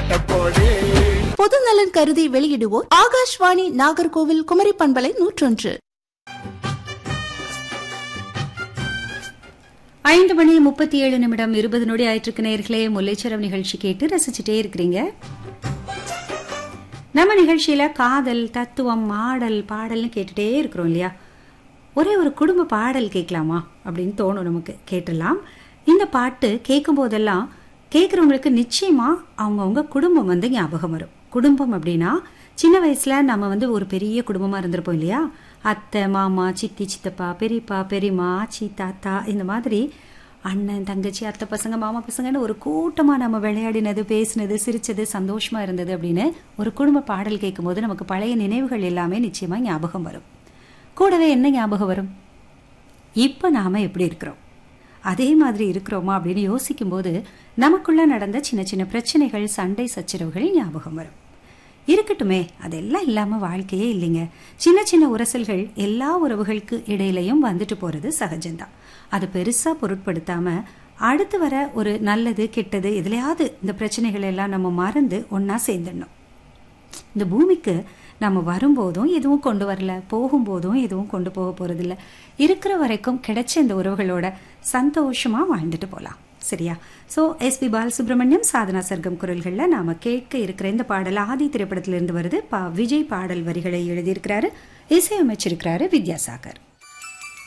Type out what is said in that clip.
ஆட்ட போடு பொதுநலன் கருதி வெளியிடுவோர் ஆகாஷ்வாணி நாகர்கோவில் குமரி பண்பலை நூற்றொன்று ஐந்து மணி முப்பத்தி ஏழு நிமிடம் இருபது நொடி ஆயிட்டிருக்கு நேர்களே முல்லைச்சரம் நிகழ்ச்சி கேட்டு ரசிச்சுட்டே இருக்கிறீங்க நம்ம நிகழ்ச்சியில காதல் தத்துவம் ஆடல் பாடல்னு கேட்டுட்டே இருக்கிறோம் இல்லையா ஒரே ஒரு குடும்ப பாடல் கேட்கலாமா அப்படின்னு தோணும் நமக்கு கேட்டுடலாம் இந்த பாட்டு கேட்கும் போதெல்லாம் கேட்குறவங்களுக்கு நிச்சயமா அவங்கவுங்க குடும்பம் வந்து ஞாபகம் வரும் குடும்பம் அப்படின்னா சின்ன வயசுல நம்ம வந்து ஒரு பெரிய குடும்பமா இருந்திருப்போம் இல்லையா அத்தை மாமா சித்தி சித்தப்பா பெரியப்பா பெரியம்மா ஆச்சி தாத்தா இந்த மாதிரி அண்ணன் தங்கச்சி அத்தை பசங்க மாமா பசங்கன்னு ஒரு கூட்டமா நம்ம விளையாடினது பேசினது சிரிச்சது சந்தோஷமா இருந்தது அப்படின்னு ஒரு குடும்ப பாடல் கேட்கும்போது நமக்கு பழைய நினைவுகள் எல்லாமே நிச்சயமா ஞாபகம் வரும் கூடவே என்ன ஞாபகம் வரும் இப்போ நாம எப்படி இருக்கிறோம் அதே மாதிரி இருக்கிறோமா அப்படின்னு யோசிக்கும்போது நமக்குள்ள நடந்த சின்ன சின்ன பிரச்சனைகள் சண்டை சச்சரவுகள் ஞாபகம் வரும் இருக்கட்டுமே அதெல்லாம் இல்லாம வாழ்க்கையே இல்லைங்க சின்ன சின்ன உரசல்கள் எல்லா உறவுகளுக்கு இடையிலையும் வந்துட்டு போறது சகஜம்தான் அது பெருசா பொருட்படுத்தாம அடுத்து வர ஒரு நல்லது கெட்டது எதுலையாவது இந்த பிரச்சனைகள் எல்லாம் நம்ம மறந்து ஒன்னா சேர்ந்துடணும் இந்த பூமிக்கு நம்ம வரும்போதும் எதுவும் கொண்டு வரல போகும்போதும் எதுவும் கொண்டு போக போறதில்ல இருக்கிற வரைக்கும் கிடைச்ச இந்த உறவுகளோட சந்தோஷமா வாழ்ந்துட்டு போலாம் சரியா so S P Balasubrahmanyam Sadhana Sargam குரல்கள்ல நாம கேட்க இருக்கிற இந்த பாடல் ஆதி திரைப்படத்திலிருந்து வருது பா விஜய் பாடல் வரிகளை எழுதியிருக்கிறாரு இசையமைச்சிருக்கிறாரு வித்யாசாகர்